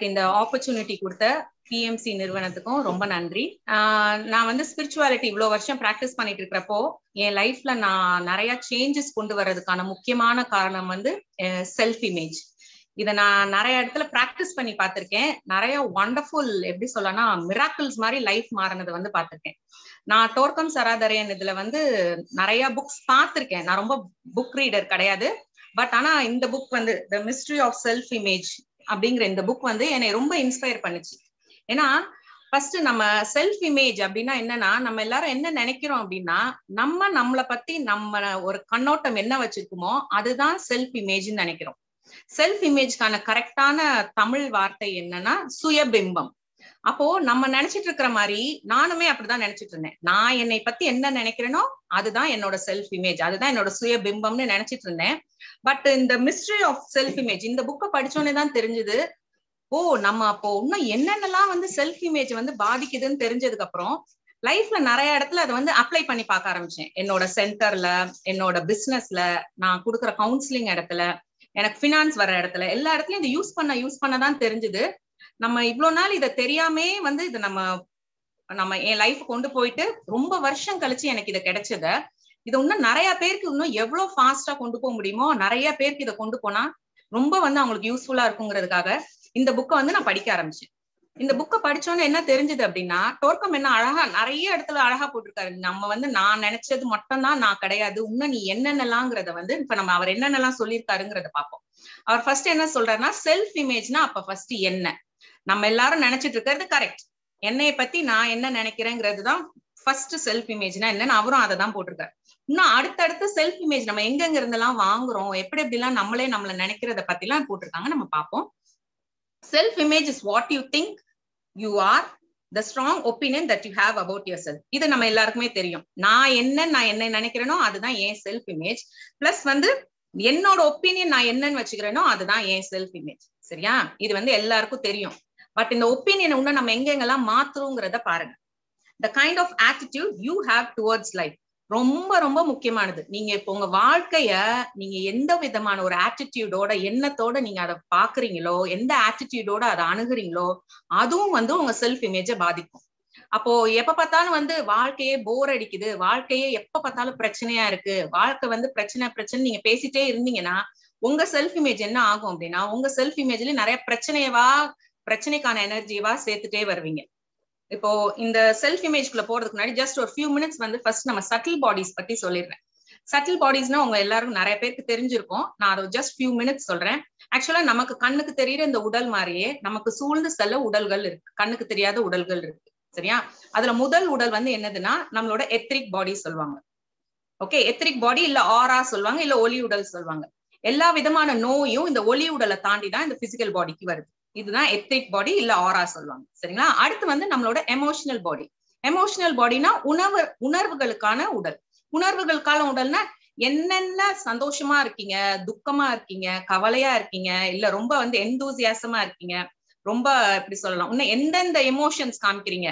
எனக்கு இந்த ஆப்பர்ச்சுனிட்டி கொடுத்த பிஎம்சி நிறுவனத்துக்கும் ரொம்ப நன்றி ஆஹ் நான் வந்து ஸ்பிரிச்சுவாலிட்டி இவ்வளவு வருஷம் ப்ராக்டிஸ் பண்ணிட்டு இருக்கிறப்போ என் லைஃப்ல நான் நிறைய சேஞ்சஸ் கொண்டு வர்றதுக்கான முக்கியமான காரணம் வந்து செல்ஃப் இமேஜ் இதை நான் நிறைய இடத்துல ப்ராக்டிஸ் பண்ணி பார்த்திருக்கேன் நிறைய ஒண்டர்ஃபுல் எப்படி சொல்லலாம் மிராக்கிள்ஸ் மாதிரி லைஃப் மாறினதை வந்து பார்த்திருக்கேன் நான் டோர்க்கம் சராதரையன் இதுல வந்து நிறைய புக்ஸ் பார்த்திருக்கேன் நான் ரொம்ப புக் ரீடர் கிடையாது பட் ஆனா இந்த புக் வந்து the mystery of self image அப்படிங்கிற இந்த புக் வந்து என்னை ரொம்ப இன்ஸ்பயர் பண்ணுச்சு ஏன்னா ஃபர்ஸ்ட் நம்ம செல்ஃப் இமேஜ் அப்படின்னா என்னன்னா நம்ம எல்லாரும் என்ன நினைக்கிறோம் அப்படின்னா நம்ம நம்மளை பத்தி நம்ம ஒரு கண்ணோட்டம் என்ன வச்சிருக்கோமோ அதுதான் செல்ஃப் இமேஜ்னு நினைக்கிறோம் செல்ஃப் இமேஜ்க்கான கரெக்டான தமிழ் வார்த்தை என்னன்னா சுயபிம்பம் அப்போ நம்ம நினைச்சிட்டு இருக்கிற மாதிரி நானுமே அப்படிதான் நினைச்சிட்டு இருந்தேன் நான் என்னை பத்தி என்ன நினைக்கிறேனோ அதுதான் என்னோட செல்ஃப் இமேஜ் அதுதான் என்னோட சுய பிம்பம்னு நினைச்சிட்டு இருந்தேன் பட் இந்த மிஸ்ட்ரி ஆஃப் செல்ஃப் இமேஜ் இந்த புக்கை படிச்சோன்னே தான் தெரிஞ்சது ஓ நம்ம அப்போ இன்னும் என்னென்னலாம் வந்து செல்ஃப் இமேஜ் வந்து பாதிக்குதுன்னு தெரிஞ்சதுக்கு அப்புறம் லைஃப்ல நிறைய இடத்துல அதை வந்து அப்ளை பண்ணி பார்க்க ஆரம்பிச்சேன் என்னோட சென்டர்ல என்னோட பிசினஸ்ல நான் கொடுக்குற கவுன்சிலிங் இடத்துல எனக்கு ஃபினான்ஸ் வர இடத்துல எல்லா இடத்துலயும் இதை யூஸ் பண்ண யூஸ் பண்ணதான் தெரிஞ்சது நம்ம இவ்வளவு நாள் இதை தெரியாமே வந்து இதை நம்ம நம்ம என் லைஃப் கொண்டு போயிட்டு ரொம்ப வருஷம் கழிச்சு எனக்கு இதை கிடைச்சத இது இன்னும் நிறைய பேருக்கு இன்னும் எவ்வளவு ஃபாஸ்டா கொண்டு போக முடியுமோ நிறைய பேருக்கு இதை கொண்டு போனா ரொம்ப வந்து அவங்களுக்கு யூஸ்ஃபுல்லா இருக்குங்கிறதுக்காக இந்த புக்கை வந்து நான் படிக்க ஆரம்பிச்சேன் இந்த புக்கை படிச்சோன்னு என்ன தெரிஞ்சது அப்படின்னா டோர்க்கம் என்ன அழகா நிறைய இடத்துல அழகா போட்டிருக்காரு நம்ம வந்து நான் நினைச்சது மட்டும்தான் நான் கிடையாது இன்னும் நீ என்னென்னலாங்கிறத வந்து இப்ப நம்ம அவர் என்னென்னலாம் சொல்லியிருக்காருங்கிறத பார்ப்போம் அவர் ஃபர்ஸ்ட் என்ன சொல்றாருன்னா செல்ஃப் இமேஜ்னா அப்ப ஃபர்ஸ்ட் என்ன நம்ம எல்லாரும் நினைச்சிட்டு இருக்கிறது கரெக்ட் என்னைய பத்தி நான் என்ன நினைக்கிறேங்கிறது தான் ஃபர்ஸ்ட் செல்ஃப் இமேஜ்னா என்னன்னு அவரும் அதை தான் போட்டிருக்காரு இன்னும் அடுத்தடுத்து செல்ஃப் இமேஜ் நம்ம எங்கெங்க இருந்தெல்லாம் வாங்குறோம் எப்படி எப்படிலாம் நம்மளே நம்மள நினைக்கிறத பத்தி எல்லாம் போட்டிருக்காங்க நம்ம பார்ப்போம் self image is what you think you are the strong opinion that you have about yourself இது நம்ம எல்லாருக்குமே தெரியும் நான் என்ன நான் என்ன நினைக்கிறேனோ அதுதான் என் செல்ஃப் இமேஜ் பிளஸ் வந்து என்னோட ஒப்பீனியன் நான் என்னன்னு வச்சுக்கிறேனோ அதுதான் என் செல்ஃப் இமேஜ் சரியா இது வந்து எல்லாருக்கும் தெரியும் பட் இந்த ஒப்பீனியன் இன்னும் நம்ம எங்கெங்கெல்லாம் மாத்துறோங்கிறத பாருங்க the kind of attitude you have towards life ரொம்ப ரொம்ப முக்கியமானது நீங்க இப்போ உங்க வாழ்க்கைய நீங்க எந்த விதமான ஒரு ஆட்டிடியூடோட எண்ணத்தோட நீங்க அதை பாக்குறீங்களோ எந்த ஆட்டிடியூடோட அதை அணுகுறீங்களோ அதுவும் வந்து உங்க செல்ஃப் இமேஜை பாதிக்கும் அப்போ எப்ப பார்த்தாலும் வந்து வாழ்க்கையே போர் அடிக்குது வாழ்க்கையே எப்ப பார்த்தாலும் பிரச்சனையா இருக்கு வாழ்க்கை வந்து பிரச்சனை பிரச்சனை நீங்க பேசிட்டே இருந்தீங்கன்னா உங்க செல்ஃப் இமேஜ் என்ன ஆகும் அப்படின்னா உங்க செல்ஃப் இமேஜ்ல நிறைய பிரச்சனையவா பிரச்சனைக்கான எனர்ஜியவா சேர்த்துட்டே வருவீங்க இப்போ இந்த செல்ஃப் இமேஜ்குள்ள போறதுக்கு முன்னாடி ஜஸ்ட் ஒரு ஃபியூ மினிட்ஸ் வந்து ஃபர்ஸ்ட் நம்ம சட்டில் பாடிஸ் பத்தி சொல்லிடுறேன் சட்டில் பாடிஸ்னா உங்க எல்லாருக்கும் நிறைய பேருக்கு தெரிஞ்சிருக்கும் நான் அதை ஜஸ்ட் ஃபியூ மினிட்ஸ் சொல்றேன் ஆக்சுவலா நமக்கு கண்ணுக்கு தெரியுற இந்த உடல் மாதிரியே நமக்கு சூழ்ந்து செல்ல உடல்கள் இருக்கு கண்ணுக்கு தெரியாத உடல்கள் இருக்கு சரியா அதுல முதல் உடல் வந்து என்னதுன்னா நம்மளோட எத்ரிக் பாடி சொல்லுவாங்க ஓகே எத்ரிக் பாடி இல்ல ஆரா சொல்லுவாங்க இல்ல ஒலி உடல் சொல்லுவாங்க எல்லா விதமான நோயும் இந்த ஒலி உடலை தாண்டி தான் இந்த பிசிக்கல் பாடிக்கு வருது இதுதான் எத்திக் பாடி இல்ல ஆரா சொல்லுவாங்க சரிங்களா அடுத்து வந்து நம்மளோட எமோஷனல் பாடி எமோஷனல் பாடினா உணவு உணர்வுகளுக்கான உடல் உணர்வுகளுக்கான உடல்னா என்னென்ன சந்தோஷமா இருக்கீங்க துக்கமா இருக்கீங்க கவலையா இருக்கீங்க இல்ல ரொம்ப வந்து எந்தூசியாசமா இருக்கீங்க ரொம்ப எப்படி சொல்லலாம் இன்னும் எந்தெந்த எமோஷன்ஸ் காமிக்கிறீங்க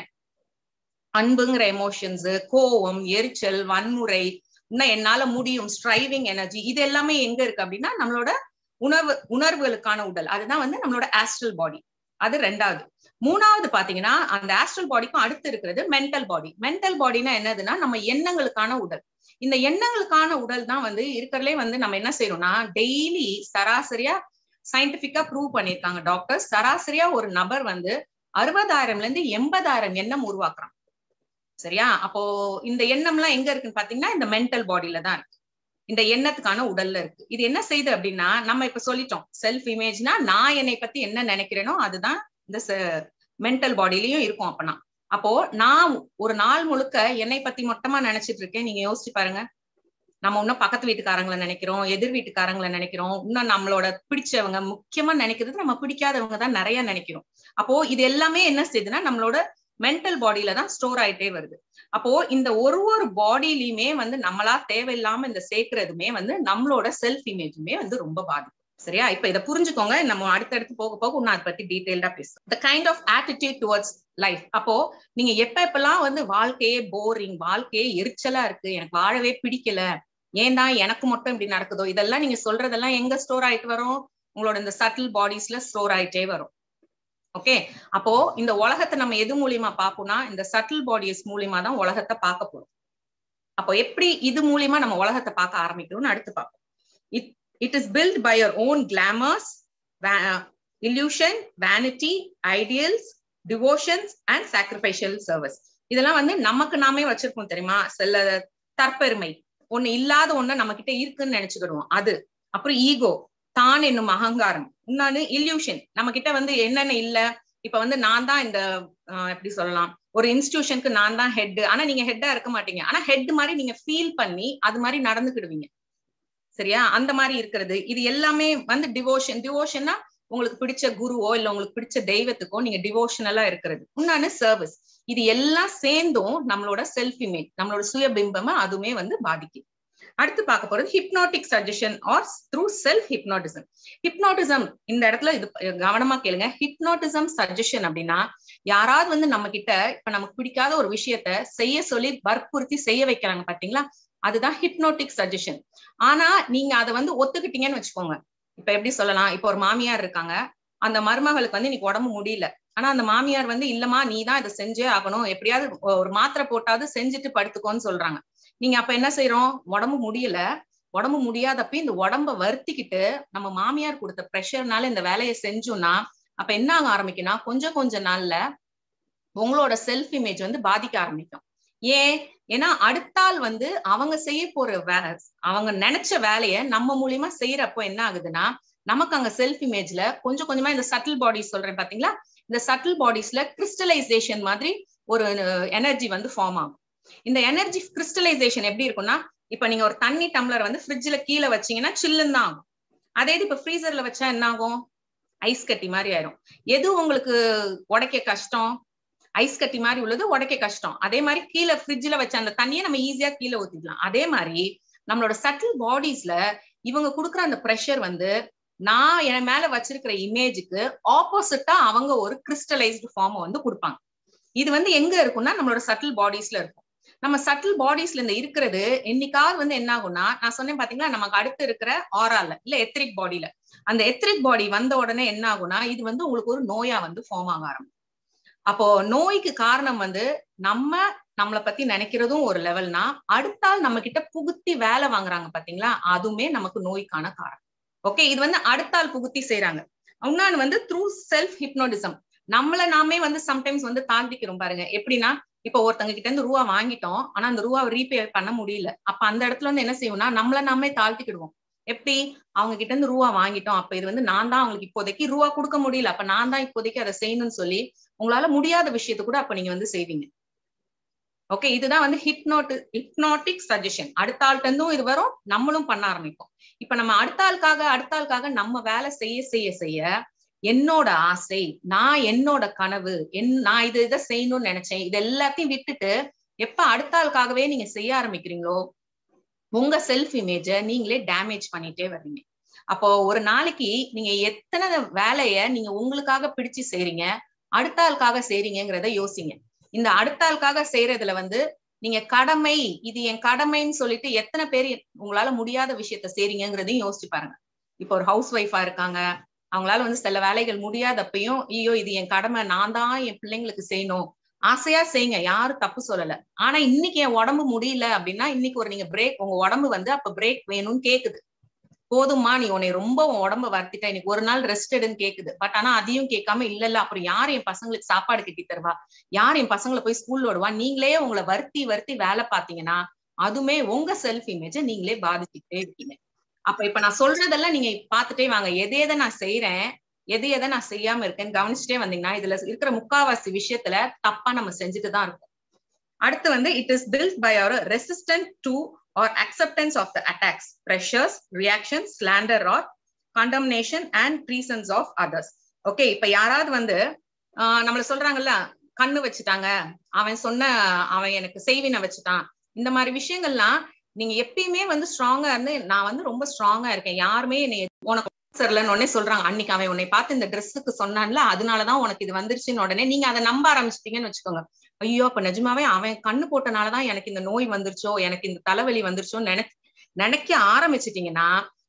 அன்புங்கிற எமோஷன்ஸ் கோவம் எரிச்சல் வன்முறை இன்னும் என்னால முடியும் ஸ்ட்ரைவிங் எனர்ஜி இது எல்லாமே எங்க இருக்கு அப்படின்னா நம்மளோட உணர்வு உணர்வுகளுக்கான உடல் அதுதான் வந்து நம்மளோட ஆஸ்ட்ரல் பாடி அது ரெண்டாவது மூணாவது பாத்தீங்கன்னா அந்த ஆஸ்ட்ரல் பாடிக்கும் அடுத்து இருக்கிறது மென்டல் பாடி மென்டல் பாடினா என்னதுன்னா நம்ம எண்ணங்களுக்கான உடல் இந்த எண்ணங்களுக்கான உடல் தான் வந்து இருக்கிறதுலே வந்து நம்ம என்ன செய்யறோம்னா டெய்லி சராசரியா சயின்டிபிக்கா ப்ரூவ் பண்ணிருக்காங்க டாக்டர் சராசரியா ஒரு நபர் வந்து அறுபதாயிரம்ல இருந்து எண்பதாயிரம் எண்ணம் உருவாக்குறான் சரியா அப்போ இந்த எண்ணம்லாம் எங்க இருக்குன்னு பாத்தீங்கன்னா இந்த மென்டல் பாடியில தான் இருக்கு இந்த எண்ணத்துக்கான உடல்ல இருக்கு இது என்ன செய்யுது அப்படின்னா நம்ம இப்ப சொல்லிட்டோம் செல்ஃப் இமேஜ்னா நான் என்னை பத்தி என்ன நினைக்கிறேனோ அதுதான் இந்த மென்டல் பாடியிலயும் இருக்கும் அப்பனா அப்போ நான் ஒரு நாள் முழுக்க என்னை பத்தி மொத்தமா நினைச்சிட்டு இருக்கேன் நீங்க யோசிச்சு பாருங்க நம்ம இன்னும் பக்கத்து வீட்டுக்காரங்களை நினைக்கிறோம் எதிர் வீட்டுக்காரங்களை நினைக்கிறோம் இன்னும் நம்மளோட பிடிச்சவங்க முக்கியமா நினைக்கிறது நம்ம பிடிக்காதவங்க தான் நிறைய நினைக்கிறோம் அப்போ இது எல்லாமே என்ன செய்யுதுன்னா நம்மளோட மென்டல் பாடியில தான் ஸ்டோர் ஆயிட்டே வருது அப்போ இந்த ஒரு ஒரு பாடியிலயுமே வந்து நம்மளா தேவையில்லாம இந்த சேர்க்கறதுமே வந்து நம்மளோட செல்ஃப் இமேஜுமே வந்து ரொம்ப பாதிக்கும் சரியா இப்ப இதை புரிஞ்சுக்கோங்க நம்ம அடுத்தடுத்து போக போக இன்னும் அதை பத்தி டீடைல்டா பேசுவோம் the kind of attitude towards life அப்போ நீங்க எப்ப எப்பெல்லாம் வந்து வாழ்க்கையே போரிங் வாழ்க்கையே எரிச்சலா இருக்கு எனக்கு வாழவே பிடிக்கல ஏன் தான் எனக்கு மட்டும் இப்படி நடக்குதோ இதெல்லாம் நீங்க சொல்றதெல்லாம் எங்க ஸ்டோர் ஆயிட்டு வரும் உங்களோட இந்த சட்டில் பாடிஸ்ல ஸ்டோர் ஆயிட்டே வரும் ஓகே அப்போ இந்த உலகத்தை நம்ம எது மூலியமா பார்ப்போம்னா இந்த சட்டில் பாடிஸ் மூலியமா தான் உலகத்தை பார்க்க போறோம் அப்போ எப்படி இது மூலியமா நம்ம உலகத்தை பார்க்க ஆரம்பிக்கிறோம்னு அடுத்து பார்ப்போம் it it is built by your own glamours illusion vanity ideals devotions and sacrificial service இதெல்லாம் வந்து நமக்கு நாமே வச்சிருக்கோம் தெரியுமா சில தற்பெருமை ஒண்ணு இல்லாத ஒண்ணு நம்ம கிட்ட இருக்குன்னு நினைச்சுக்கிடுவோம் அது அப்புறம் ஈகோ தான் என்னும் அகங்காரம் இன்னொன்னு இல்யூஷன் நம்ம கிட்ட வந்து என்னென்ன இல்ல இப்ப வந்து நான் தான் இந்த எப்படி சொல்லலாம் ஒரு இன்ஸ்டிடியூஷனுக்கு நான் தான் ஹெட் ஆனா நீங்க ஹெட்டா இருக்க மாட்டீங்க ஆனா ஹெட் மாதிரி நீங்க ஃபீல் பண்ணி அது மாதிரி நடந்துக்கிடுவீங்க சரியா அந்த மாதிரி இருக்கிறது இது எல்லாமே வந்து டிவோஷன் டிவோஷன்னா உங்களுக்கு பிடிச்ச குருவோ இல்ல உங்களுக்கு பிடிச்ச தெய்வத்துக்கோ நீங்க டிவோஷனலா இருக்கிறது இன்னொன்னு சர்வீஸ் இது எல்லாம் சேர்ந்தும் நம்மளோட செல்ஃப் இமேஜ் நம்மளோட சுயபிம்பமா அதுவுமே வந்து பாதிக்குது அடுத்து பார்க்க போறது hypnotic suggestion or through self hypnotism hypnotism இந்த இடத்துல இது கவனமா கேளுங்க ஹிப்னாட்டிசம் சஜஷன் அப்படின்னா யாராவது வந்து நம்ம கிட்ட இப்ப நமக்கு பிடிக்காத ஒரு விஷயத்த செய்ய சொல்லி வற்புறுத்தி செய்ய வைக்கிறாங்க பாத்தீங்களா அதுதான் ஹிப்னோட்டிக் சஜஷன் ஆனா நீங்க அதை வந்து ஒத்துக்கிட்டீங்கன்னு வச்சுக்கோங்க இப்ப எப்படி சொல்லலாம் இப்ப ஒரு மாமியார் இருக்காங்க அந்த மருமகளுக்கு வந்து இன்னைக்கு உடம்பு முடியல ஆனா அந்த மாமியார் வந்து இல்லமா நீ தான் இதை செஞ்சே ஆகணும் எப்படியாவது ஒரு மாத்திரை போட்டாவது செஞ்சுட்டு படுத்துக்கோன்னு சொல்றாங்க நீங்க அப்ப என்ன செய்யறோம் உடம்பு முடியல உடம்பு முடியாதப்ப இந்த உடம்ப வருத்திக்கிட்டு நம்ம மாமியார் கொடுத்த ப்ரெஷர்னால இந்த வேலையை செஞ்சோம்னா அப்ப என்ன ஆக ஆரம்பிக்கும்னா கொஞ்சம் கொஞ்ச நாள்ல உங்களோட செல்ஃப் இமேஜ் வந்து பாதிக்க ஆரம்பிக்கும் ஏன் ஏன்னா அடுத்தால் வந்து அவங்க செய்ய போற வேலை அவங்க நினைச்ச வேலைய நம்ம மூலியமா செய்யறப்போ என்ன ஆகுதுன்னா நமக்கு அங்க செல்ஃப் இமேஜ்ல கொஞ்சம் கொஞ்சமா இந்த சட்டில் பாடிஸ் சொல்றேன் பாத்தீங்களா இந்த சட்டில் பாடிஸ்ல கிறிஸ்டலைசேஷன் மாதிரி ஒரு எனர்ஜி வந்து ஃபார்ம் ஆகும் இந்த எனர்ஜி கிறிஸ்டலைசேஷன் எப்படி இருக்கும்னா இப்ப நீங்க ஒரு தண்ணி டம்ளர் வந்து ஃப்ரிட்ஜ்ல கீழே வச்சீங்கன்னா சில்லுன்னு தான் ஆகும் அதே இது இப்ப ஃப்ரீசர்ல வச்சா என்ன ஆகும் ஐஸ் கட்டி மாதிரி ஆயிரும் எது உங்களுக்கு உடைக்க கஷ்டம் ஐஸ் கட்டி மாதிரி உள்ளது உடைக்க கஷ்டம் அதே மாதிரி கீழே ஃப்ரிட்ஜ்ல வச்ச அந்த தண்ணியை நம்ம ஈஸியா கீழே ஊத்திக்கலாம் அதே மாதிரி நம்மளோட சட்டில் பாடிஸ்ல இவங்க கொடுக்குற அந்த ப்ரெஷர் வந்து நான் என் மேல வச்சிருக்கிற இமேஜுக்கு ஆப்போசிட்டா அவங்க ஒரு கிறிஸ்டலைஸ்டு ஃபார்ம் வந்து கொடுப்பாங்க இது வந்து எங்க இருக்கும்னா நம்மளோட சட்டில் பாடிஸ்ல இருக்கும் நம்ம சட்டில் பாடிஸ்ல இந்த இருக்கிறது என்னைக்காவது வந்து என்ன ஆகும்னா நான் சொன்னேன் பாத்தீங்களா நமக்கு அடுத்து இருக்கிற ஆரால இல்ல எத்ரிக் பாடியில அந்த எத்ரிக் பாடி வந்த உடனே என்ன ஆகும்னா இது வந்து உங்களுக்கு ஒரு நோயா வந்து ஃபார்ம் ஆக ஆரம்பிக்கும் அப்போ நோய்க்கு காரணம் வந்து நம்ம நம்மளை பத்தி நினைக்கிறதும் ஒரு லெவல்னா அடுத்தால் நம்ம கிட்ட புகுத்தி வேலை வாங்குறாங்க பாத்தீங்களா அதுவுமே நமக்கு நோய்க்கான காரணம் ஓகே இது வந்து அடுத்தால் புகுத்தி செய்யறாங்க இன்னொன்னு வந்து த்ரூ செல்ஃப் ஹிப்னோடிசம் நம்மள நாமே வந்து சம்டைம்ஸ் வந்து தாண்டிக்கிறோம் பாருங்க எப்படின்னா இப்ப ஒருத்தங்க கிட்ட இருந்து ரூபா வாங்கிட்டோம் ஆனா அந்த ரூபாவை ரீபே பண்ண முடியல அப்ப அந்த இடத்துல வந்து என்ன செய்வோம்னா நம்மள நாமே தாழ்த்திக்கிடுவோம் எப்படி அவங்க கிட்ட இருந்து ரூபா வாங்கிட்டோம் அப்ப இது வந்து நான் தான் அவங்களுக்கு இப்போதைக்கு ரூபா கொடுக்க முடியல அப்ப நான் தான் இப்போதைக்கு அதை செய்யணும்னு சொல்லி உங்களால முடியாத விஷயத்த கூட அப்ப நீங்க வந்து செய்வீங்க ஓகே இதுதான் வந்து ஹிப்னோட்டு ஹிப்னாட்டிக் சஜஷன் அடுத்த ஆள்கிட்ட இருந்தும் இது வரும் நம்மளும் பண்ண ஆரம்பிப்போம் இப்ப நம்ம அடுத்த ஆளுக்காக அடுத்த ஆளுக்காக நம்ம வேலை செய்ய செய்ய செய்ய என்னோட ஆசை நான் என்னோட கனவு என் நான் இது இதை செய்யணும்னு நினைச்சேன் இது எல்லாத்தையும் விட்டுட்டு எப்ப அடுத்த ஆளுக்காகவே நீங்க செய்ய ஆரம்பிக்கிறீங்களோ உங்க செல்ஃப் இமேஜ நீங்களே டேமேஜ் பண்ணிட்டே வர்றீங்க அப்போ ஒரு நாளைக்கு நீங்க எத்தனை வேலைய நீங்க உங்களுக்காக பிடிச்சு செய்றீங்க அடுத்த ஆளுக்காக செய்றீங்கிறத யோசிங்க இந்த அடுத்த ஆளுக்காக செய்யறதுல வந்து நீங்க கடமை இது என் கடமைன்னு சொல்லிட்டு எத்தனை பேர் உங்களால முடியாத விஷயத்த செய்றீங்கிறதையும் யோசிச்சு பாருங்க இப்போ ஒரு ஹவுஸ் ஒய்ஃபா இருக்காங்க அவங்களால வந்து சில வேலைகள் முடியாதப்பையும் ஐயோ இது என் கடமை நான் தான் என் பிள்ளைங்களுக்கு செய்யணும் ஆசையா செய்யுங்க யாரும் தப்பு சொல்லல ஆனா இன்னைக்கு என் உடம்பு முடியல அப்படின்னா இன்னைக்கு ஒரு நீங்க பிரேக் உங்க உடம்பு வந்து அப்ப பிரேக் வேணும்னு கேக்குது போதுமா நீ உன்னை ரொம்ப உன் உடம்ப வருத்திட்ட இன்னைக்கு ஒரு நாள் ரெஸ்ட் எடுன்னு கேக்குது பட் ஆனா அதையும் கேட்காம இல்ல இல்ல அப்புறம் யார் என் பசங்களுக்கு சாப்பாடு கட்டி தருவா யார் என் பசங்களை போய் ஸ்கூல்ல விடுவா நீங்களே உங்களை வருத்தி வருத்தி வேலை பாத்தீங்கன்னா அதுமே உங்க செல்ஃப் இமேஜ நீங்களே பாதிச்சுட்டே இருக்கீங்க அப்ப இப்ப நான் சொல்றதெல்லாம் நீங்க பாத்துட்டே வாங்க எதை எதை நான் செய்யறேன் எது எதை நான் செய்யாம இருக்கேன்னு கவனிச்சுட்டே வந்தீங்கன்னா இதுல இருக்கிற முக்காவாசி விஷயத்துல தப்பா நம்ம செஞ்சுட்டு தான் இருக்கோம் அடுத்து வந்து it is built by our resistant to or acceptance of the attacks pressures reaction slander or condemnation and presence of others okay இப்ப யாராவது வந்து ஆஹ் நம்மள சொல்றாங்கல்ல கண்ணு வச்சுட்டாங்க அவன் சொன்ன அவன் எனக்கு செய்வினை வச்சுட்டான் இந்த மாதிரி விஷயங்கள்லாம் நீங்க எப்பயுமே வந்து ஸ்ட்ராங்கா இருந்து நான் வந்து ரொம்ப ஸ்ட்ராங்கா இருக்கேன் யாருமே என்னை உனக்கு சரியில்லைன்னு உடனே சொல்றாங்க அன்னைக்கு அவன் உன்னை பார்த்து இந்த ட்ரெஸ்ஸுக்கு சொன்னான்ல அதனாலதான் உனக்கு இது வந்துருச்சுன்னு உடனே நீங்க அதை நம்ப ஆரம்பிச்சிட்டீங்கன்னு வச்சுக்கோங்க ஐயோ அப்ப நிஜமாவே அவன் கண்ணு போட்டனாலதான் எனக்கு இந்த நோய் வந்துருச்சோ எனக்கு இந்த தலைவலி வந்துருச்சோ நினை நினைக்க ஆரம்பிச்சிட்டீங்கன்னா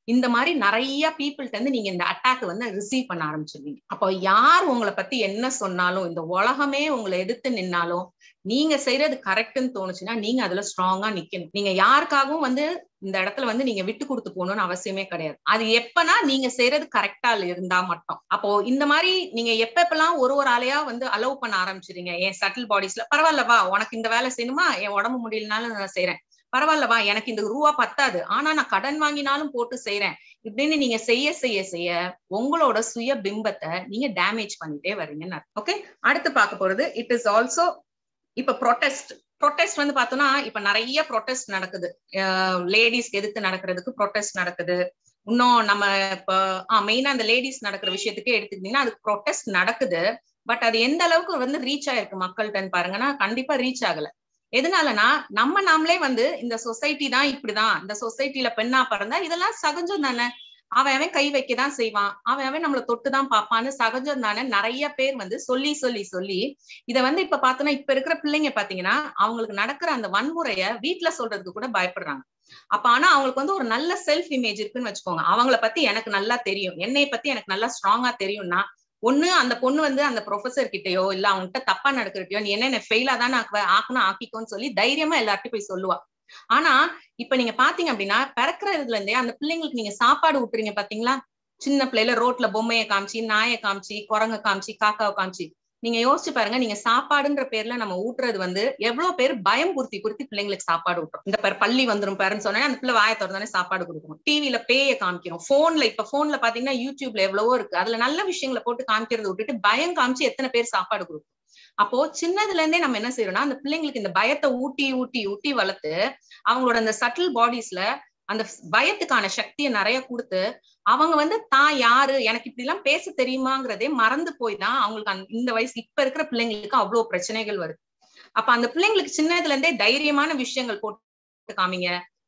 இந்த மாதிரி நிறைய பீப்புள்கிட்ட இருந்து நீங்க இந்த அட்டாக் வந்து ரிசீவ் பண்ண ஆரம்பிச்சிருவீங்க அப்போ யார் உங்களை பத்தி என்ன சொன்னாலும் இந்த உலகமே உங்களை எதிர்த்து நின்னாலும் நீங்க செய்யறது கரெக்ட்னு தோணுச்சுன்னா நீங்க அதுல ஸ்ட்ராங்கா நிக்கணும் நீங்க யாருக்காகவும் வந்து இந்த இடத்துல வந்து நீங்க விட்டு கொடுத்து போகணும்னு அவசியமே கிடையாது அது எப்பனா நீங்க செய்யறது கரெக்டா இருந்தா மட்டும் அப்போ இந்த மாதிரி நீங்க எப்ப எப்பெல்லாம் ஒரு ஒரு ஆளையா வந்து அலோவ் பண்ண ஆரம்பிச்சிருங்க என் சட்டில் பாடிஸ்ல பரவாயில்லவா உனக்கு இந்த வேலை செய்யணுமா என் உடம்பு முடியலனாலும் நான் செய்யறேன் பரவாயில்லவா எனக்கு இந்த ரூபா பத்தாது ஆனா நான் கடன் வாங்கினாலும் போட்டு செய்யறேன் இப்படின்னு நீங்க செய்ய செய்ய செய்ய உங்களோட சுய பிம்பத்தை நீங்க டேமேஜ் பண்ணிட்டே வரீங்கன்னு ஓகே அடுத்து பார்க்க போறது இட் இஸ் ஆல்சோ இப்ப ப்ரொட்டஸ்ட் ப்ரொட்டஸ்ட் வந்து பார்த்தோம்னா இப்ப நிறைய ப்ரொட்டஸ்ட் நடக்குது லேடிஸ்க்கு எதிர்த்து நடக்கிறதுக்கு ப்ரொட்டஸ்ட் நடக்குது இன்னும் நம்ம இப்போ மெயினா அந்த லேடிஸ் நடக்கிற விஷயத்துக்கே எடுத்துக்கிட்டீங்கன்னா அதுக்கு ப்ரொட்டஸ்ட் நடக்குது பட் அது எந்த அளவுக்கு வந்து ரீச் ஆயிருக்கு மக்கள்கிட்ட பாருங்கன்னா கண்டிப்பா ரீச் ஆகல எதனாலனா நம்ம நாமளே வந்து இந்த சொசைட்டி தான் இப்படிதான் இந்த சொசைட்டில பெண்ணா பிறந்தா இதெல்லாம் சகஜம் தானே அவன் அவன் கை வைக்கதான் செய்வான் அவன் அவன் நம்மளை தொட்டுதான் பார்ப்பான்னு சகஜம் தானே நிறைய பேர் வந்து சொல்லி சொல்லி சொல்லி இத வந்து இப்ப பார்த்தோன்னா இப்ப இருக்கிற பிள்ளைங்க பாத்தீங்கன்னா அவங்களுக்கு நடக்கிற அந்த வன்முறைய வீட்டுல சொல்றதுக்கு கூட பயப்படுறாங்க அப்ப ஆனா அவங்களுக்கு வந்து ஒரு நல்ல செல்ஃப் இமேஜ் இருக்குன்னு வச்சுக்கோங்க அவங்கள பத்தி எனக்கு நல்லா தெரியும் என்னை பத்தி எனக்கு நல்லா ஸ்ட்ராங்கா தெரியும்னா ஒண்ணு அந்த பொண்ணு வந்து அந்த ப்ரொஃபசர் கிட்டயோ இல்ல அவங்ககிட்ட தப்பா நடக்கிறட்டியோ நீ என்ன ஃபெயிலா தானே ஆக்கணும் ஆக்கிக்கோன்னு சொல்லி தைரியமா எல்லார்ட்டையும் போய் சொல்லுவா ஆனா இப்ப நீங்க பாத்தீங்க அப்படின்னா பிறக்கிறதுல இருந்தே அந்த பிள்ளைங்களுக்கு நீங்க சாப்பாடு விட்டுறீங்க பாத்தீங்களா சின்ன பிள்ளைல ரோட்ல பொம்மையை காமிச்சு நாயை காமிச்சு குரங்க காமிச்சு காக்காவை காமிச்சு நீங்க யோசிச்சு பாருங்க நீங்க சாப்பாடுன்ற பேர்ல நம்ம ஊட்டுறது வந்து எவ்வளவு பேர் பயம் பூர்த்தி பூர்த்தி பிள்ளைங்களுக்கு சாப்பாடு ஊட்டுறோம் இந்த பேர் பள்ளி வந்துரும் பேருன்னு சொன்னா அந்த பிள்ளை வாயை திறந்தானே சாப்பாடு கொடுக்கணும் டிவில பேய காமிக்கிறோம் போன்ல இப்ப போன்ல பாத்தீங்கன்னா யூடியூப்ல எவ்வளவோ இருக்கு அதுல நல்ல விஷயங்களை போட்டு காமிக்கிறத விட்டுட்டு பயம் காமிச்சு எத்தனை பேர் சாப்பாடு கொடுக்கும் அப்போ சின்னதுல இருந்தே நம்ம என்ன செய்யறோம்னா அந்த பிள்ளைங்களுக்கு இந்த பயத்தை ஊட்டி ஊட்டி ஊட்டி வளர்த்து அவங்களோட அந்த சட்டில் பாடிஸ்ல அந்த பயத்துக்கான சக்தியை நிறைய கொடுத்து அவங்க வந்து தான் யாரு எனக்கு இப்படி எல்லாம் பேச தெரியுமாங்கிறதே மறந்து போய் தான் அவங்களுக்கு இந்த வயசு இப்ப இருக்கிற பிள்ளைங்களுக்கு அவ்வளவு பிரச்சனைகள் வருது அப்ப அந்த பிள்ளைங்களுக்கு சின்னதுல இருந்தே தைரியமான விஷயங்கள் போட்டு காமிங்க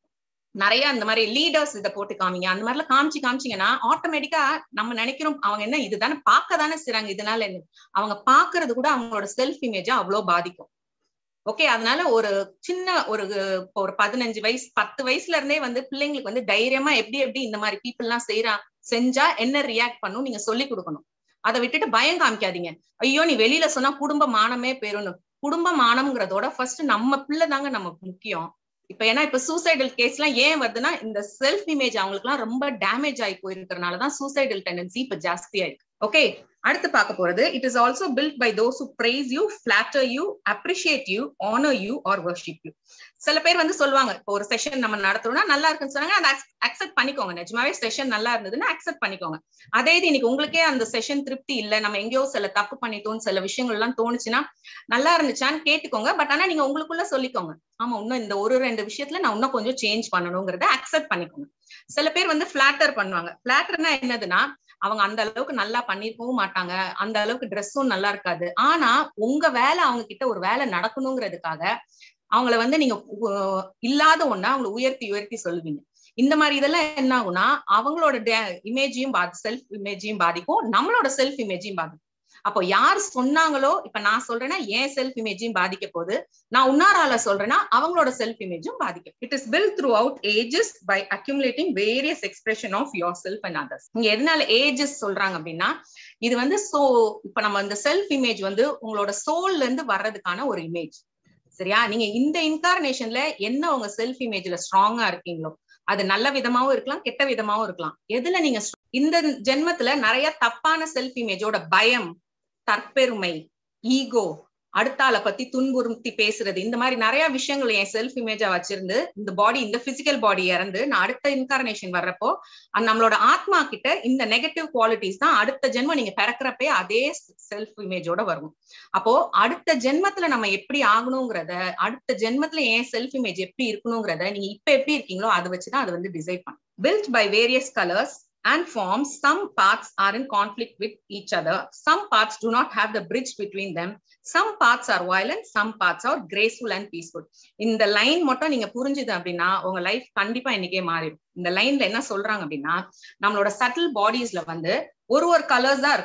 நிறைய அந்த மாதிரி லீடர்ஸ் இதை போட்டு காமிங்க அந்த மாதிரிலாம் காமிச்சு காமிச்சிங்கன்னா ஆட்டோமேட்டிக்கா நம்ம நினைக்கிறோம் அவங்க என்ன இதுதானே பார்க்க தானே செய்றாங்க இதனால என்ன அவங்க பாக்குறது கூட அவங்களோட செல்ஃப் இமேஜா அவ்வளவு பாதிக்கும் ஓகே அதனால ஒரு சின்ன ஒரு ஒரு பதினஞ்சு வயசு பத்து வயசுல இருந்தே வந்து பிள்ளைங்களுக்கு வந்து தைரியமா எப்படி எப்படி இந்த மாதிரி பீப்புள் எல்லாம் செய்யறா செஞ்சா என்ன ரியாக்ட் பண்ணும் நீங்க சொல்லி கொடுக்கணும் அதை விட்டுட்டு பயம் காமிக்காதீங்க ஐயோ நீ வெளியில சொன்னா குடும்ப மானமே பெறணும் குடும்ப மானம்ங்கிறதோட ஃபர்ஸ்ட் நம்ம பிள்ளை தாங்க நமக்கு முக்கியம் இப்ப ஏன்னா இப்ப சூசைடல் கேஸ் எல்லாம் ஏன் வருதுன்னா இந்த செல்ஃப் இமேஜ் அவங்களுக்கு எல்லாம் ரொம்ப டேமேஜ் ஆகி போயிருக்கிறதுனாலதான் சூசைடல் டெண்டன்சி இப்ப ஜாஸ்தி ஆயிருக்கு ஓகே அடுத்து பார்க்க போறது it is also built by those who praise you flatter you appreciate you honour you or worship you சில பேர் வந்து சொல்லுவாங்க இப்போ ஒரு செஷன் நம்ம நடத்துறோம்னா நல்லா இருக்குன்னு சொன்னாங்க அதை அக்செப்ட் பண்ணிக்கோங்க நிஜமாவே செஷன் நல்லா இருந்ததுன்னா அக்செப்ட் பண்ணிக்கோங்க அதே இது இன்னைக்கு உங்களுக்கே அந்த செஷன் திருப்தி இல்ல நம்ம எங்கேயோ சில தப்பு பண்ணிட்டோம் சில விஷயங்கள் எல்லாம் தோணுச்சுன்னா நல்லா இருந்துச்சான்னு கேட்டுக்கோங்க பட் ஆனா நீங்க உங்களுக்குள்ள சொல்லிக்கோங்க ஆமா இன்னும் இந்த ஒரு ரெண்டு விஷயத்துல நான் இன்னும் கொஞ்சம் சேஞ்ச் பண்ணணுங்கிறத அக்செப்ட் பண்ணிக்கோங்க சில பேர் வந்து பிளாட்டர் பண்ணுவாங்க பிளாட்டர்னா என்னதுன்னா அவங்க அந்த அளவுக்கு நல்லா பண்ணிருக்கவும் மாட்டாங்க அந்த அளவுக்கு ட்ரெஸ்ஸும் நல்லா இருக்காது ஆனா உங்க வேலை அவங்க கிட்ட ஒரு வேலை நடக்கணுங்கிறதுக்காக அவங்கள வந்து நீங்க இல்லாத ஒண்ணா அவங்களை உயர்த்தி உயர்த்தி சொல்லுவீங்க இந்த மாதிரி இதெல்லாம் என்ன ஆகும்னா அவங்களோட இமேஜையும் பாதி செல்ஃப் இமேஜையும் பாதிக்கும் நம்மளோட செல்ஃப் இமேஜையும் பாதிக்கும் அப்போ யார் சொன்னாங்களோ இப்ப நான் சொல்றேன்னா என் செல்ஃப் இமேஜையும் பாதிக்க போகுது நான் உன்னாரால சொல்றேன்னா அவங்களோட செல்ஃப் இமேஜும் பாதிக்கும் it is built throughout ages by accumulating various expression of yourself and others இங்க எதனால ஏஜஸ் சொல்றாங்க அப்படின்னா இது வந்து சோ இப்ப நம்ம இந்த செல்ஃப் இமேஜ் வந்து உங்களோட சோல்ல இருந்து வர்றதுக்கான ஒரு இமேஜ் சரியா நீங்க இந்த இன்கார்னேஷன்ல என்ன உங்க செல்ஃப் இமேஜ்ல ஸ்ட்ராங்கா இருக்கீங்களோ அது நல்ல விதமாவும் இருக்கலாம் கெட்ட விதமாவும் இருக்கலாம் எதுல நீங்க இந்த ஜென்மத்துல நிறைய தப்பான செல்ஃப் இமேஜோட பயம் தற்பெருமை ஈகோ அடுத்தால பத்தி துன்புறுத்தி பேசுறது இந்த மாதிரி நிறைய விஷயங்கள் என் செல்ஃப் இமேஜா வச்சிருந்து இந்த பாடி இந்த பிசிக்கல் பாடி இறந்து நான் அடுத்த இன்கார்னேஷன் வர்றப்போ நம்மளோட ஆத்மா கிட்ட இந்த நெகட்டிவ் குவாலிட்டிஸ் தான் அடுத்த ஜென்மம் நீங்க பிறக்கிறப்பே அதே செல்ஃப் இமேஜோட வரும் அப்போ அடுத்த ஜென்மத்துல நம்ம எப்படி ஆகணுங்கிறத அடுத்த ஜென்மத்துல என் செல்ஃப் இமேஜ் எப்படி இருக்கணுங்கிறத நீங்க இப்ப எப்படி இருக்கீங்களோ அதை வச்சுதான் அது வந்து டிசைட் பண்ணும் built by various colours and forms, some parts are in conflict with each other. Some parts do not have the bridge between them. Some parts are violent, some parts are graceful and peaceful. இந்த line மட்டும் நீங்க புரிஞ்சுது அப்படின்னா உங்க life கண்டிப்பா இன்னைக்கே மாறிடும் இந்த லைன்ல என்ன சொல்றாங்க அப்படின்னா நம்மளோட சட்டில் பாடிஸ்ல வந்து ஒரு ஒரு கலர்ஸ் தான் இருக்கும்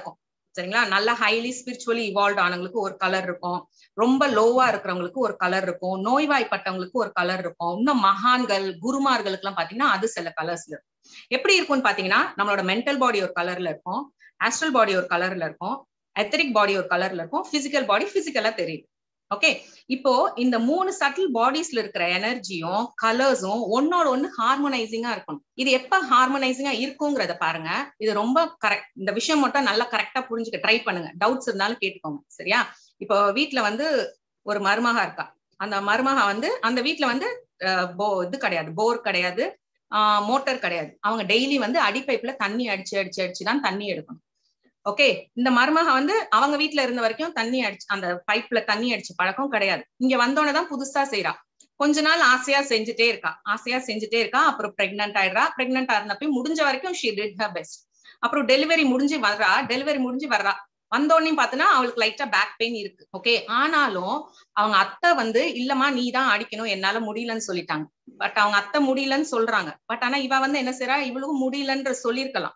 சரிங்களா நல்ல ஹைலி ஸ்பிரிச்சுவலி இவால்வ் ஆனவங்களுக்கு ஒரு கலர் இருக்கும் ரொம்ப லோவா இருக்கிறவங்களுக்கு ஒரு கலர் இருக்கும் நோய்வாய்ப்பட்டவங்களுக்கு ஒரு கலர் இருக்கும் இன்னும் மகான்கள் குருமார்களுக்கு எல்லாம் பாத்தீங்கன்னா அது சில கலர்ஸ்ல இருக்கும் எப்படி இருக்கும்னு பாத்தீங்கன்னா நம்மளோட மென்டல் பாடி ஒரு கலர்ல இருக்கும் ஆஸ்ட்ரல் பாடி ஒரு கலர்ல இருக்கும் எத்தரிக் பாடி ஒரு கலர்ல இருக்கும் பிசிக்கல் பாடி பிசிக்கலா தெரியுது ஓகே இப்போ இந்த மூணு சட்டில் பாடிஸ்ல இருக்கிற எனர்ஜியும் கலர்ஸும் ஒன்னோட ஒன்னு ஹார்மோனைசிங்கா இருக்கணும் இது எப்ப ஹார்மோனைசிங்கா இருக்குங்கிறத பாருங்க இது ரொம்ப கரெக்ட் இந்த விஷயம் மட்டும் நல்லா கரெக்டா புரிஞ்சுக்க ட்ரை பண்ணுங்க டவுட்ஸ் இருந்தாலும் கேட்டுக்கோங்க சரியா இப்போ வீட்டுல வந்து ஒரு மருமகா இருக்கா அந்த மருமகா வந்து அந்த வீட்டுல வந்து போ இது கிடையாது போர் கிடையாது மோட்டார் கிடையாது அவங்க டெய்லி வந்து அடிப்பைப்புல தண்ணி அடிச்சு அடிச்சு அடிச்சு தான் தண்ணி எடுக்கணும் ஓகே இந்த மருமக வந்து அவங்க வீட்டுல இருந்த வரைக்கும் தண்ணி அடிச்சு அந்த பைப்ல தண்ணி அடிச்ச பழக்கம் கிடையாது இங்க வந்தோடனே தான் புதுசா செய்யறா கொஞ்ச நாள் ஆசையா செஞ்சுட்டே இருக்கா ஆசையா செஞ்சுட்டே இருக்கா அப்புறம் பிரெக்னென்ட் ஆயிடுறா பிரெக்னென்ட் ஆயிருந்தப்ப முடிஞ்ச வரைக்கும் ஷி டிட் ஹர் பெஸ்ட் அப்புறம் டெலிவரி முடிஞ்சு வர்றா டெலிவரி முடிஞ்சு வர்றா வந்தோடனே பாத்தீங்கன்னா அவளுக்கு லைட்டா பேக் பெயின் இருக்கு ஓகே ஆனாலும் அவங்க அத்தை வந்து இல்லம்மா நீ தான் அடிக்கணும் என்னால முடியலன்னு சொல்லிட்டாங்க பட் அவங்க அத்தை முடியலன்னு சொல்றாங்க பட் ஆனா இவ வந்து என்ன செய்யறா இவளுக்கும் முடியலன்ற சொல்லியிருக்கலாம்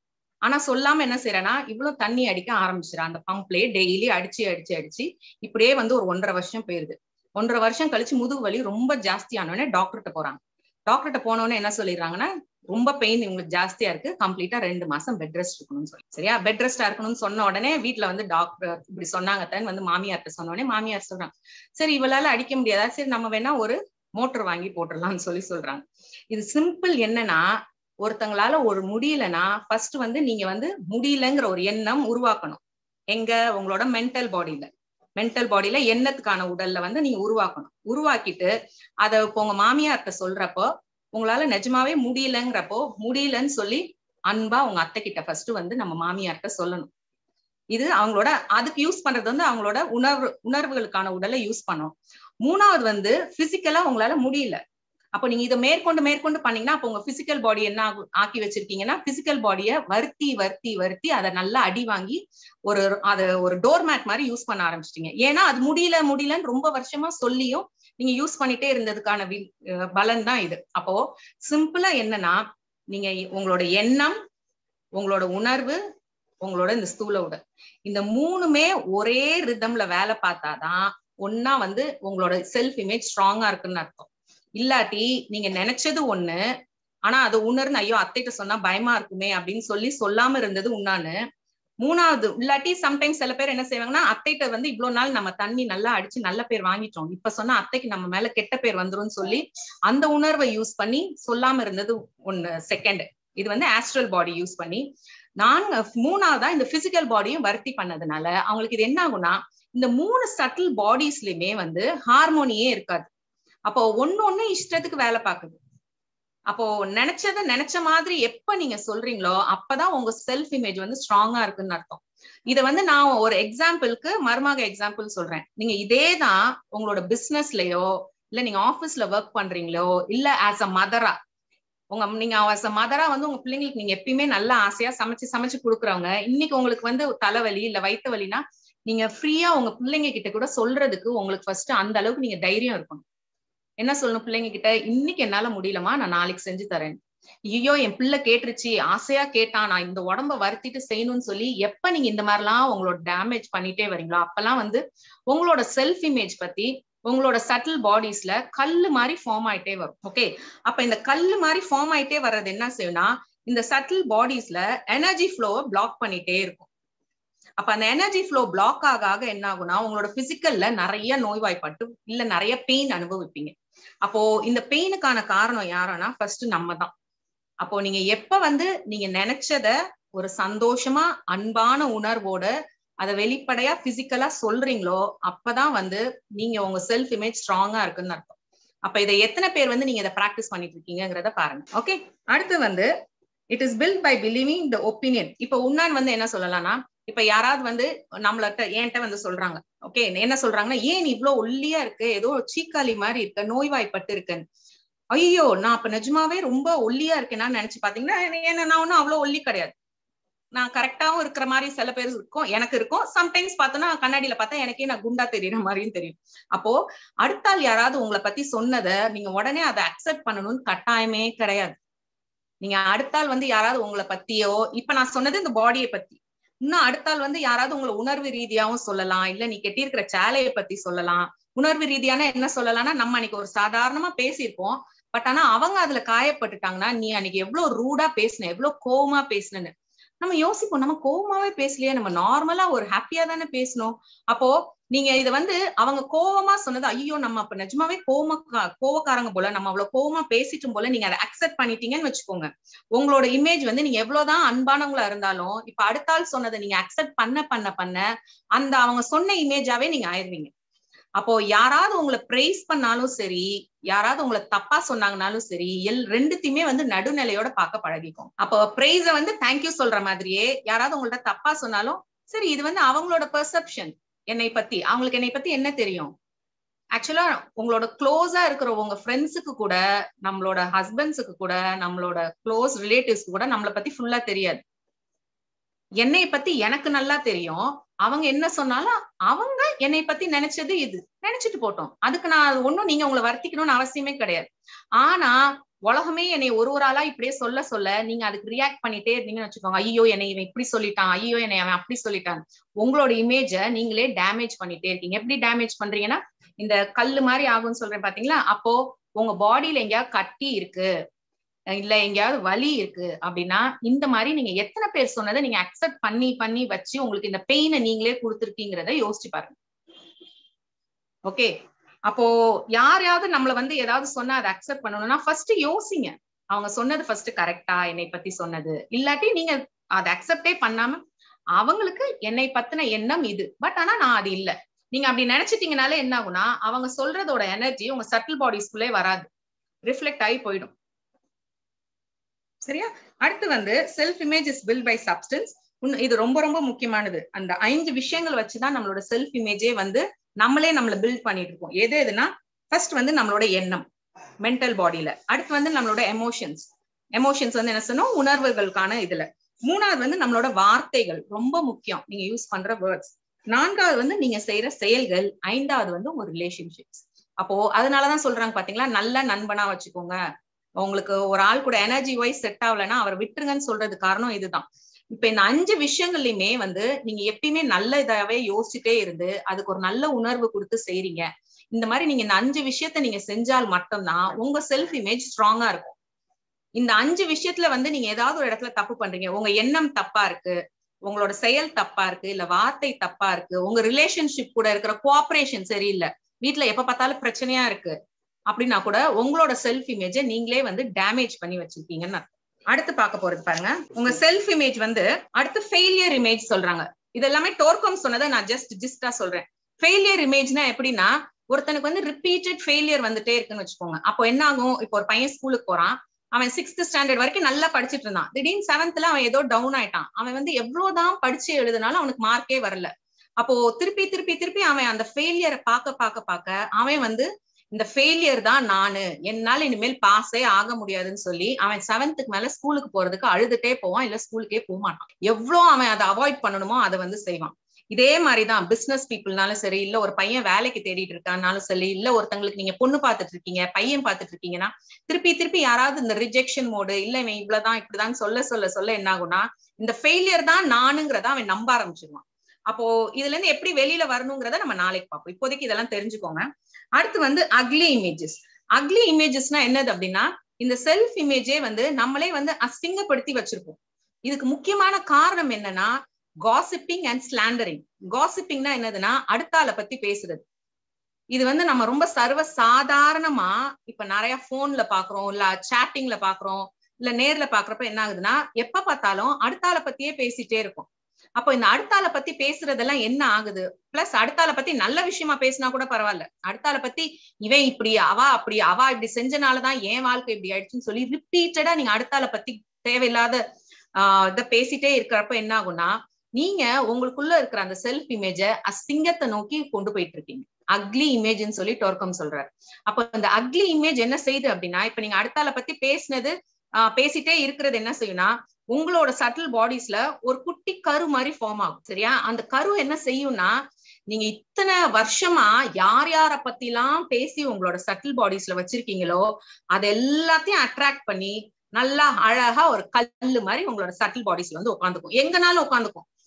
ஆனா சொல்லாம என்ன செய்யறேன்னா இவ்வளவு தண்ணி அடிக்க ஆரம்பிச்சிடா அந்த பம்ப்லயே டெய்லி அடிச்சு அடிச்சு அடிச்சு இப்படியே வந்து ஒரு ஒன்றரை வருஷம் போயிருது ஒன்றரை வருஷம் கழிச்சு முதுகு வலி ரொம்ப ஜாஸ்தி ஆனோடனே டாக்டர்கிட்ட போறாங்க டாக்டர்கிட்ட போனோடனே என்ன சொல்லிடுறாங்கன்னா ரொம்ப பெயின் இவங்களுக்கு ஜாஸ்தியா இருக்கு கம்ப்ளீட்டா ரெண்டு மாசம் பெட் ரெஸ்ட் இருக்கணும்னு சொல்லி சரியா பெட் ரெஸ்டா இருக்கணும்னு சொன்ன உடனே வீட்டுல வந்து டாக்டர் இப்படி சொன்னாங்க தான் வந்து மாமியார்ட்ட சொன்ன உடனே மாமியார் சொல்றாங்க சரி இவளால அடிக்க முடியாதா சரி நம்ம வேணா ஒரு மோட்டர் வாங்கி போட்டுடலாம்னு சொல்லி சொல்றாங்க இது சிம்பிள் என்னன்னா ஒருத்தங்களால ஒரு முடியலன்னா ஃபர்ஸ்ட் வந்து நீங்க வந்து முடியலங்கிற ஒரு எண்ணம் உருவாக்கணும் எங்க உங்களோட மென்டல் பாடியில மென்டல் பாடியில எண்ணத்துக்கான உடல்ல வந்து நீங்க உருவாக்கணும் உருவாக்கிட்டு அதை இப்போ உங்க மாமியார்கிட்ட சொல்றப்போ உங்களால நிஜமாவே முடியலங்கிறப்போ முடியலன்னு சொல்லி அன்பா உங்க அத்தை கிட்ட ஃபர்ஸ்ட் வந்து நம்ம மாமியார்கிட்ட சொல்லணும் இது அவங்களோட அதுக்கு யூஸ் பண்றது வந்து அவங்களோட உணர்வு உணர்வுகளுக்கான உடலை யூஸ் பண்ணும் மூணாவது வந்து பிசிக்கலா உங்களால முடியல அப்போ நீங்க இதை மேற்கொண்டு மேற்கொண்டு பண்ணீங்கன்னா அப்போ உங்க பிசிக்கல் பாடி என்ன ஆக்கி வச்சிருக்கீங்கன்னா பிசிக்கல் பாடிய வருத்தி வருத்தி வருத்தி அதை நல்லா அடி வாங்கி ஒரு அதை ஒரு டோர் மேட் மாதிரி யூஸ் பண்ண ஆரம்பிச்சிட்டீங்க ஏன்னா அது முடியல முடியலன்னு ரொம்ப வருஷமா சொல்லியும் நீங்க யூஸ் பண்ணிட்டே இருந்ததுக்கான பலன் தான் இது அப்போ சிம்பிளா என்னன்னா நீங்க உங்களோட எண்ணம் உங்களோட உணர்வு உங்களோட இந்த ஸ்தூல உடல் இந்த மூணுமே ஒரே ரிதம்ல வேலை பார்த்தாதான் ஒன்னா வந்து உங்களோட செல்ஃப் இமேஜ் ஸ்ட்ராங்கா இருக்குன்னு அர்த்தம் இல்லாட்டி நீங்க நினைச்சது ஒண்ணு ஆனா அது உணர்ந்து ஐயோ அத்தைகிட்ட சொன்னா பயமா இருக்குமே அப்படின்னு சொல்லி சொல்லாம இருந்தது உண்ணான்னு மூணாவது இல்லாட்டி சம்டைம்ஸ் சில பேர் என்ன செய்வாங்கன்னா அத்தைகிட்ட வந்து இவ்வளவு நாள் நம்ம தண்ணி நல்லா அடிச்சு நல்ல பேர் வாங்கிட்டோம் இப்ப சொன்னா அத்தைக்கு நம்ம மேல கெட்ட பேர் வந்துரும் சொல்லி அந்த உணர்வை யூஸ் பண்ணி சொல்லாம இருந்தது ஒண்ணு செகண்ட் இது வந்து ஆஸ்ட்ரல் பாடி யூஸ் பண்ணி நான்கு மூணாவதா இந்த பிசிக்கல் பாடியும் வர்த்தி பண்ணதுனால அவங்களுக்கு இது என்ன ஆகும்னா இந்த மூணு சட்டில் பாடிஸ்லயுமே வந்து ஹார்மோனியே இருக்காது அப்போ ஒன்னு ஒண்ணு இஷ்டத்துக்கு வேலை பார்க்குது அப்போ நினைச்சத நினைச்ச மாதிரி எப்ப நீங்க சொல்றீங்களோ அப்பதான் உங்க செல்ஃப் இமேஜ் வந்து ஸ்ட்ராங்கா இருக்குன்னு அர்த்தம் இத வந்து நான் ஒரு எக்ஸாம்பிளுக்கு மருமக எக்ஸாம்பிள் சொல்றேன் நீங்க இதே தான் உங்களோட பிசினஸ்லயோ இல்ல நீங்க ஆபீஸ்ல ஒர்க் பண்றீங்களோ இல்ல ஆஸ் அ மதரா உங்க நீங்க ஆஸ் அ மதரா வந்து உங்க பிள்ளைங்களுக்கு நீங்க எப்பயுமே நல்ல ஆசையா சமைச்சு சமைச்சு கொடுக்குறவங்க இன்னைக்கு உங்களுக்கு வந்து தலைவலி இல்ல வயிற்று வலினா நீங்க ஃப்ரீயா உங்க பிள்ளைங்க கிட்ட கூட சொல்றதுக்கு உங்களுக்கு ஃபர்ஸ்ட் அந்த அளவுக்கு நீங்க தைரியம் இருக்கணும் என்ன சொல்லணும் பிள்ளைங்க கிட்ட இன்னைக்கு என்னால முடியலமா நான் நாளைக்கு செஞ்சு தரேன் ஐயோ என் பிள்ளை கேட்டுருச்சு ஆசையா கேட்டான் நான் இந்த உடம்ப வருத்திட்டு செய்யணும்னு சொல்லி எப்ப நீங்க இந்த மாதிரிலாம் உங்களோட டேமேஜ் பண்ணிட்டே வரீங்களோ அப்பெல்லாம் வந்து உங்களோட செல்ஃப் இமேஜ் பத்தி உங்களோட சட்டில் பாடிஸ்ல கல்லு மாதிரி ஃபார்ம் ஆயிட்டே வரும் ஓகே அப்ப இந்த கல்லு மாதிரி ஃபார்ம் ஆயிட்டே வர்றது என்ன செய்யும்னா இந்த சட்டில் பாடிஸ்ல எனர்ஜி ஃப்ளோவை பிளாக் பண்ணிட்டே இருக்கும் அப்ப அந்த எனர்ஜி ஃப்ளோ பிளாக் ஆக ஆக என்ன ஆகும்னா உங்களோட பிசிக்கல்ல நிறைய நோய்வாய்ப்பட்டு இல்ல நிறைய பெயின் அனுபவிப்பீங்க அப்போ இந்த பெயினுக்கான காரணம் யாருன்னா ஃபர்ஸ்ட் நம்ம தான் அப்போ நீங்க எப்ப வந்து நீங்க நினைச்சத ஒரு சந்தோஷமா அன்பான உணர்வோட அதை வெளிப்படையா பிசிக்கலா சொல்றீங்களோ அப்பதான் வந்து நீங்க உங்க செல்ஃப் இமேஜ் ஸ்ட்ராங்கா இருக்குன்னு அர்த்தம் அப்ப இதை எத்தனை பேர் வந்து நீங்க இதை பிராக்டிஸ் பண்ணிட்டு இருக்கீங்கிறத பாருங்க ஓகே அடுத்து வந்து it is built by believing the opinion இப்ப உன்னான் வந்து என்ன சொல்லலாம்னா இப்ப யாராவது வந்து நம்மள்ட்ட என்கிட்ட வந்து சொல்றாங்க ஓகே என்ன சொல்றாங்கன்னா ஏன் நீ இவ்வளவு ஒல்லியா இருக்கு ஏதோ சீக்காளி மாதிரி இருக்க நோய்வாய்ப்பட்டு இருக்கேன்னு ஐயோ நான் அப்ப நிஜமாவே ரொம்ப ஒல்லியா இருக்கேன்னு நினைச்சு பாத்தீங்கன்னா என்ன நான் ஒன்னும் அவ்வளவு ஒல்லி கிடையாது நான் கரெக்டாவும் இருக்கிற மாதிரி சில பேர் இருக்கும் எனக்கு இருக்கும் சம்டைம்ஸ் பார்த்தோன்னா கண்ணாடியில பார்த்தா எனக்கே நான் குண்டா தெரியற மாதிரியும் தெரியும் அப்போ அடுத்தால் யாராவது உங்களை பத்தி சொன்னதை நீங்க உடனே அதை அக்செப்ட் பண்ணணும்னு கட்டாயமே கிடையாது நீங்க அடுத்தால் வந்து யாராவது உங்களை பத்தியோ இப்ப நான் சொன்னது இந்த பாடியை பத்தி இன்னும் அடுத்தாள் வந்து யாராவது உங்களை உணர்வு ரீதியாவும் சொல்லலாம் இல்ல நீ கெட்டியிருக்கிற சேலையை பத்தி சொல்லலாம் உணர்வு ரீதியான என்ன சொல்லலாம்னா நம்ம அன்னைக்கு ஒரு சாதாரணமா பேசியிருப்போம் பட் ஆனா அவங்க அதுல காயப்பட்டுட்டாங்கன்னா நீ அன்னைக்கு எவ்வளவு ரூடா பேசின எவ்வளவு கோவமா பேசினன்னு நம்ம யோசிப்போம் நம்ம கோவமாவே பேசலையே நம்ம நார்மலா ஒரு ஹாப்பியா தானே பேசணும் அப்போ நீங்க இத வந்து அவங்க கோவமா சொன்னது ஐயோ நம்ம அப்ப நிஜமாவே கோவமா கோவக்காரங்க போல நம்ம அவ்வளவு கோவமா பேசிட்டும் போல நீங்க அதை அக்செப்ட் பண்ணிட்டீங்கன்னு வச்சுக்கோங்க உங்களோட இமேஜ் வந்து நீங்க எவ்வளவுதான் அன்பானவங்களா இருந்தாலும் இப்ப அடுத்த ஆள் சொன்னதை நீங்க அக்செப்ட் பண்ண பண்ண பண்ண அந்த அவங்க சொன்ன இமேஜாவே நீங்க ஆயிருவீங்க அப்போ யாராவது உங்களை பிரைஸ் பண்ணாலும் சரி யாராவது உங்களை தப்பா சொன்னாங்கனாலும் சரி எல் ரெண்டுத்தையுமே வந்து நடுநிலையோட பார்க்க பழகிக்கும் அப்போ பிரைஸ வந்து தேங்க்யூ சொல்ற மாதிரியே யாராவது உங்கள்ட்ட தப்பா சொன்னாலும் சரி இது வந்து அவங்களோட பெர்செப்ஷன் என்னை பத்தி அவங்களுக்கு என்னை பத்தி என்ன தெரியும் ஆக்சுவலா உங்களோட க்ளோஸா இருக்கிற உங்க ஃப்ரெண்ட்ஸுக்கு கூட நம்மளோட ஹஸ்பண்ட்ஸுக்கு கூட நம்மளோட க்ளோஸ் ரிலேட்டிவ்ஸ்க்கு கூட நம்மளை பத்தி ஃபுல்லா தெரியாது என்னை பத்தி எனக்கு நல்லா தெரியும் அவங்க என்ன சொன்னாலும் அவங்க என்னை பத்தி நினைச்சது இது நினைச்சிட்டு போட்டோம் அதுக்கு நான் ஒன்னும் நீங்க உங்களை வருத்திக்கணும்னு அவசியமே கிடையாது ஆனா உலகமே என்னை ஒரு ஒரு ஆளா இப்படியே சொல்ல சொல்ல நீங்க அதுக்கு ரியாக்ட் பண்ணிட்டே இருந்தீங்கன்னு வச்சுக்கோங்க ஐயோ என்னை இவன் இப்படி சொல்லிட்டான் ஐயோ என்னை அவன் அப்படி சொல்லிட்டான் உங்களோட இமேஜ நீங்களே டேமேஜ் பண்ணிட்டே இருக்கீங்க எப்படி டேமேஜ் பண்றீங்கன்னா இந்த கல்லு மாதிரி ஆகும்னு சொல்றேன் பாத்தீங்களா அப்போ உங்க பாடியில எங்கேயாவது கட்டி இருக்கு இல்ல எங்கேயாவது வலி இருக்கு அப்படின்னா இந்த மாதிரி நீங்க எத்தனை பேர் சொன்னதை நீங்க அக்செப்ட் பண்ணி பண்ணி வச்சு உங்களுக்கு இந்த பெயினை நீங்களே கொடுத்துருக்கீங்கிறத யோசிச்சு பாருங்க ஓகே அப்போ யாரையாவது நம்மள வந்து ஏதாவது சொன்னா அதை அக்செப்ட் பண்ணணும்னா ஃபர்ஸ்ட் யோசிங்க அவங்க சொன்னது ஃபர்ஸ்ட் கரெக்டா என்னை பத்தி சொன்னது இல்லாட்டி நீங்க அதை அக்செப்டே பண்ணாம அவங்களுக்கு என்னை பத்தின எண்ணம் இது பட் ஆனா நான் அது இல்ல நீங்க அப்படி நினைச்சிட்டீங்கனால என்ன ஆகும்னா அவங்க சொல்றதோட எனர்ஜி உங்க சட்டில் பாடிஸ்குள்ளே வராது ரிஃப்ளெக்ட் ஆகி போயிடும் சரியா அடுத்து வந்து self image is built by substance இது ரொம்ப ரொம்ப முக்கியமானது அந்த ஐந்து விஷயங்கள் வச்சுதான் நம்மளோட செல்ஃப் இமேஜே வந்து நம்மளே நம்மள பில்ட் பண்ணிட்டு இருக்கோம் எது எதுனா ஃபர்ஸ்ட் வந்து நம்மளோட எண்ணம் மென்டல் பாடியில அடுத்து வந்து நம்மளோட எமோஷன்ஸ் எமோஷன்ஸ் வந்து என்ன சொன்னோம் உணர்வுகளுக்கான இதுல மூணாவது வந்து நம்மளோட வார்த்தைகள் ரொம்ப முக்கியம் நீங்க யூஸ் பண்ற வேர்ட்ஸ் நான்காவது வந்து நீங்க செய்யற செயல்கள் ஐந்தாவது வந்து உங்க ரிலேஷன்ஷிப்ஸ் அப்போ அதனாலதான் சொல்றாங்க பாத்தீங்களா நல்ல நண்பனா வச்சுக்கோங்க உங்களுக்கு ஒரு ஆள் கூட எனர்ஜி வைஸ் செட் ஆகலைன்னா அவர் விட்டுருங்கன்னு சொல்றது காரணம் இதுதான் இப்ப இந்த அஞ்சு விஷயங்கள்லயுமே வந்து நீங்க எப்பயுமே நல்ல இதாவே யோசிச்சுட்டே இருந்து அதுக்கு ஒரு நல்ல உணர்வு கொடுத்து செய்றீங்க இந்த மாதிரி நீங்க இந்த அஞ்சு விஷயத்த நீங்க செஞ்சால் மட்டும்தான் உங்க செல்ஃப் இமேஜ் ஸ்ட்ராங்கா இருக்கும் இந்த அஞ்சு விஷயத்துல வந்து நீங்க ஏதாவது ஒரு இடத்துல தப்பு பண்றீங்க உங்க எண்ணம் தப்பா இருக்கு உங்களோட செயல் தப்பா இருக்கு இல்ல வார்த்தை தப்பா இருக்கு உங்க ரிலேஷன்ஷிப் கூட இருக்கிற கோஆபரேஷன் சரியில்லை வீட்டுல எப்ப பார்த்தாலும் பிரச்சனையா இருக்கு அப்படின்னா கூட உங்களோட செல்ஃப் இமேஜை நீங்களே வந்து டேமேஜ் பண்ணி வச்சிருக்கீங்கன்னு அடுத்து பார்க்க போறது பாருங்க உங்க செல்ஃப் இமேஜ் வந்து அடுத்து ஃபெயிலியர் இமேஜ் சொல்றாங்க இது எல்லாமே டோர்கம் சொன்னதை நான் ஜஸ்ட் ஜிஸ்டா சொல்றேன் ஃபெயிலியர் இமேஜ்னா எப்படின்னா ஒருத்தனுக்கு வந்து ரிப்பீட்டட் ஃபெயிலியர் வந்துட்டே இருக்குன்னு வச்சுக்கோங்க அப்போ என்ன ஆகும் இப்போ ஒரு பையன் ஸ்கூலுக்கு போறான் அவன் சிக்ஸ்த் ஸ்டாண்டர்ட் வரைக்கும் நல்லா படிச்சுட்டு இருந்தான் திடீர்னு செவன்த்ல அவன் ஏதோ டவுன் ஆயிட்டான் அவன் வந்து எவ்வளவுதான் படிச்சு எழுதுனாலும் அவனுக்கு மார்க்கே வரல அப்போ திருப்பி திருப்பி திருப்பி அவன் அந்த ஃபெயிலியரை பார்க்க பார்க்க பார்க்க அவன் வந்து இந்த ஃபெயிலியர் தான் நானு என்னால இனிமேல் பாஸே ஆக முடியாதுன்னு சொல்லி அவன் செவன்த்துக்கு மேல ஸ்கூலுக்கு போறதுக்கு அழுதுட்டே போவான் இல்ல ஸ்கூலுக்கே போக மாட்டான் எவ்வளவு அவன் அதை அவாய்ட் பண்ணணுமோ அதை வந்து செய்வான் இதே மாதிரிதான் பிசினஸ் பீப்புள்னாலும் சரி இல்ல ஒரு பையன் வேலைக்கு தேடிட்டு இருக்கான்னாலும் சரி இல்ல ஒருத்தங்களுக்கு நீங்க பொண்ணு பாத்துட்டு இருக்கீங்க பையன் பாத்துட்டு இருக்கீங்கன்னா திருப்பி திருப்பி யாராவது இந்த ரிஜெக்ஷன் மோடு இல்ல இவன் இவ்வளவுதான் இப்படிதான் சொல்ல சொல்ல சொல்ல என்ன ஆகும்னா இந்த ஃபெயிலியர் தான் நானுங்கிறத அவன் நம்ப ஆரம்பிச்சிருவான் அப்போ இதுல இருந்து எப்படி வெளியில வரணுங்கிறத நம்ம நாளைக்கு பார்ப்போம் இப்போதைக்கு இதெல்லாம் தெரிஞ்சுக்கோங்க அடுத்து வந்து அக்லி இமேஜஸ் அக்லி இமேஜஸ்னா என்னது அப்படின்னா இந்த செல்ஃப் இமேஜே வந்து நம்மளே வந்து அசிங்கப்படுத்தி வச்சிருப்போம் இதுக்கு முக்கியமான காரணம் என்னன்னா காசிப்பிங் அண்ட் ஸ்லாண்டரிங் காசிப்பிங்னா என்னதுன்னா அடுத்தால பத்தி பேசுறது இது வந்து நம்ம ரொம்ப சர்வ சாதாரணமா இப்ப நிறைய போன்ல பாக்குறோம் இல்ல சாட்டிங்ல பாக்குறோம் இல்ல நேர்ல பாக்குறப்ப என்ன ஆகுதுன்னா எப்ப பார்த்தாலும் அடுத்தால பத்தியே பேசிட்டே இருக்கும் அப்போ இந்த அடுத்தால பத்தி பேசுறதெல்லாம் என்ன ஆகுது பிளஸ் அடுத்தால பத்தி நல்ல விஷயமா பேசினா கூட பரவாயில்ல அடுத்தால பத்தி இவன் இப்படி அவா அப்படி அவா இப்படி செஞ்சனாலதான் என் வாழ்க்கை இப்படி ஆயிடுச்சுன்னு சொல்லி ரிப்பீட்டடா நீங்க அடுத்தால பத்தி தேவையில்லாத ஆஹ் இத பேசிட்டே இருக்கிறப்ப என்ன ஆகும்னா நீங்க உங்களுக்குள்ள இருக்கிற அந்த செல்ஃப் இமேஜ அசிங்கத்தை நோக்கி கொண்டு போயிட்டு இருக்கீங்க அக்லி இமேஜ்னு சொல்லி டோர்க்கம் சொல்றாரு அப்ப இந்த அக்லி இமேஜ் என்ன செய்யுது அப்படின்னா இப்ப நீங்க அடுத்தால பத்தி பேசினது ஆஹ் பேசிட்டே இருக்கிறது என்ன செய்யும்னா உங்களோட சட்டில் பாடிஸ்ல ஒரு குட்டி கரு மாதிரி ஃபார்ம் ஆகும் சரியா அந்த கரு என்ன செய்யும்னா நீங்க இத்தனை வருஷமா யார் யார பத்தி எல்லாம் பேசி உங்களோட சட்டில் பாடிஸ்ல வச்சிருக்கீங்களோ அது எல்லாத்தையும் அட்ராக்ட் பண்ணி நல்லா அழகா ஒரு கல்லு மாதிரி உங்களோட சட்டில் பாடிஸ்ல வந்து உட்காந்துக்கும் எங்கனாலும் உட்காந்துக்கும்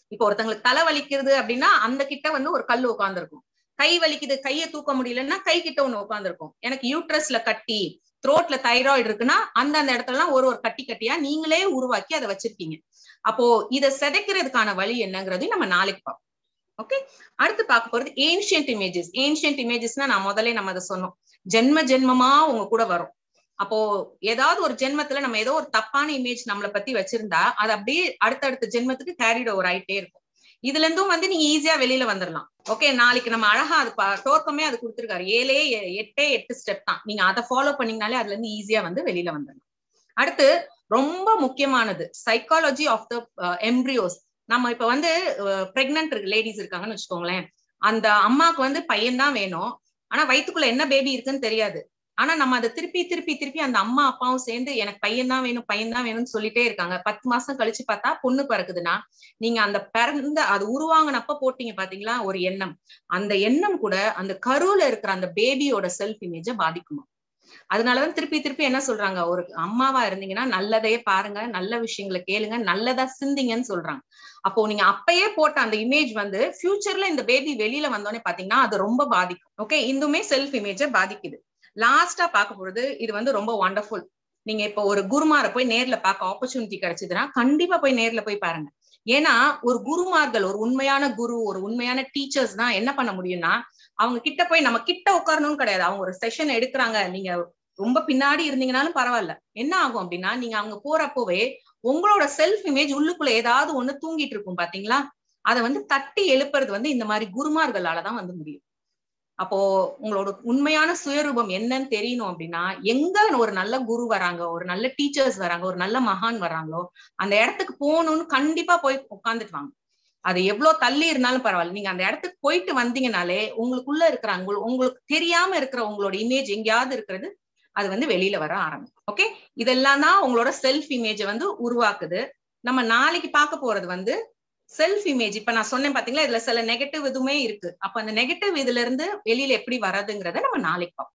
இப்போ ஒருத்தங்களுக்கு தலை வலிக்கிறது அப்படின்னா அந்த கிட்ட வந்து ஒரு கல் உட்காந்துருக்கும் கை வலிக்குது கையை தூக்க முடியலன்னா கை கிட்ட ஒண்ணு உட்காந்துருக்கும் எனக்கு யூட்ரஸ்ல கட்டி த்ரோட்ல தைராய்டு இருக்குன்னா அந்த அந்த இடத்துல எல்லாம் ஒரு ஒரு கட்டி கட்டியா நீங்களே உருவாக்கி அதை வச்சிருக்கீங்க அப்போ இதை செதைக்கிறதுக்கான வழி என்னங்கிறதையும் நம்ம நாளைக்கு பார்ப்போம் ஓகே அடுத்து பார்க்க போறது ஏன்ஷியன்ட் இமேஜஸ் ஏன்ஷியன்ட் இமேஜஸ்னா நான் முதல்ல நம்ம அதை சொன்னோம் ஜென்ம ஜென்மமா உங்க கூட வரும் அப்போ ஏதாவது ஒரு ஜென்மத்துல நம்ம ஏதோ ஒரு தப்பான இமேஜ் நம்மளை பத்தி வச்சிருந்தா அது அப்படியே அடுத்தடுத்த ஜென்மத்துக்கு கேரிட் ஓவர் ஆயிட்டே இருக்கும் இதுல இருந்தும் வந்து நீங்க ஈஸியா வெளியில வந்துடலாம் ஓகே நாளைக்கு நம்ம அழகா அது டோர்க்கமே அது கொடுத்துருக்காரு ஏழே எட்டே எட்டு ஸ்டெப் தான் நீங்க அதை ஃபாலோ பண்ணீங்கனாலே அதுல இருந்து ஈஸியா வந்து வெளியில வந்துடலாம் அடுத்து ரொம்ப முக்கியமானது சைக்காலஜி ஆஃப் த எம்ப்ரியோஸ் நம்ம இப்ப வந்து பிரெக்னன்ட் லேடிஸ் இருக்காங்கன்னு வச்சுக்கோங்களேன் அந்த அம்மாவுக்கு வந்து பையன் தான் வேணும் ஆனா வயிற்றுக்குள்ள என்ன பேபி இருக்குன்னு தெரியாது ஆனா நம்ம அதை திருப்பி திருப்பி திருப்பி அந்த அம்மா அப்பாவும் சேர்ந்து எனக்கு பையன் தான் வேணும் பையன் தான் வேணும்னு சொல்லிட்டே இருக்காங்க பத்து மாசம் கழிச்சு பார்த்தா பொண்ணு பிறக்குதுன்னா நீங்க அந்த பிறந்த அது உருவாங்கினப்ப போட்டீங்க பாத்தீங்களா ஒரு எண்ணம் அந்த எண்ணம் கூட அந்த கருவுல இருக்கிற அந்த பேபியோட செல்ஃப் இமேஜ பாதிக்குமா அதனாலதான் திருப்பி திருப்பி என்ன சொல்றாங்க ஒரு அம்மாவா இருந்தீங்கன்னா நல்லதையே பாருங்க நல்ல விஷயங்களை கேளுங்க நல்லதா சிந்திங்கன்னு சொல்றாங்க அப்போ நீங்க அப்பயே போட்ட அந்த இமேஜ் வந்து ஃபியூச்சர்ல இந்த பேபி வெளியில வந்தோடனே பாத்தீங்கன்னா அது ரொம்ப பாதிக்கும் ஓகே இதுவுமே செல்ஃப் இமேஜ பாதிக்குது லாஸ்டா பார்க்க போறது இது வந்து ரொம்ப வண்டர்ஃபுல் நீங்க இப்போ ஒரு குருமாரை போய் நேர்ல பார்க்க ஆப்பர்ச்சுனிட்டி கிடைச்சதுன்னா கண்டிப்பா போய் நேர்ல போய் பாருங்க ஏன்னா ஒரு குருமார்கள் ஒரு உண்மையான குரு ஒரு உண்மையான டீச்சர்ஸ் தான் என்ன பண்ண முடியும்னா அவங்க கிட்ட போய் நம்ம கிட்ட உட்காரணும்னு கிடையாது அவங்க ஒரு செஷன் எடுக்கிறாங்க நீங்க ரொம்ப பின்னாடி இருந்தீங்கனாலும் பரவாயில்ல என்ன ஆகும் அப்படின்னா நீங்க அவங்க போறப்போவே உங்களோட செல்ஃப் இமேஜ் உள்ளுக்குள்ள ஏதாவது ஒண்ணு தூங்கிட்டு இருக்கும் பாத்தீங்களா அதை வந்து தட்டி எழுப்புறது வந்து இந்த மாதிரி குருமார்களாலதான் வந்து முடியும் அப்போ உங்களோட உண்மையான சுயரூபம் என்னன்னு தெரியணும் அப்படின்னா எங்க ஒரு நல்ல குரு வராங்க ஒரு நல்ல டீச்சர்ஸ் வராங்க ஒரு நல்ல மகான் வராங்களோ அந்த இடத்துக்கு போகணும்னு கண்டிப்பா போய் உட்காந்துட்டு வாங்க அது எவ்வளவு தள்ளி இருந்தாலும் பரவாயில்ல நீங்க அந்த இடத்துக்கு போயிட்டு வந்தீங்கனாலே உங்களுக்குள்ள இருக்கிற உங்களுக்கு தெரியாம இருக்கிற உங்களோட இமேஜ் எங்கேயாவது இருக்கிறது அது வந்து வெளியில வர ஆரம்பிக்கும் ஓகே இதெல்லாம் தான் உங்களோட செல்ஃப் இமேஜை வந்து உருவாக்குது நம்ம நாளைக்கு பார்க்க போறது வந்து செல்ஃப் இமேஜ் இப்ப நான் சொன்னேன் பாத்தீங்களா இதுல சில நெகட்டிவ் இதுவுமே இருக்கு அப்ப அந்த நெகட்டிவ் இதுல இருந்து வெளியில எப்படி வர்றதுங்கிறத நம்ம நாளைக்கு பார்ப்போம்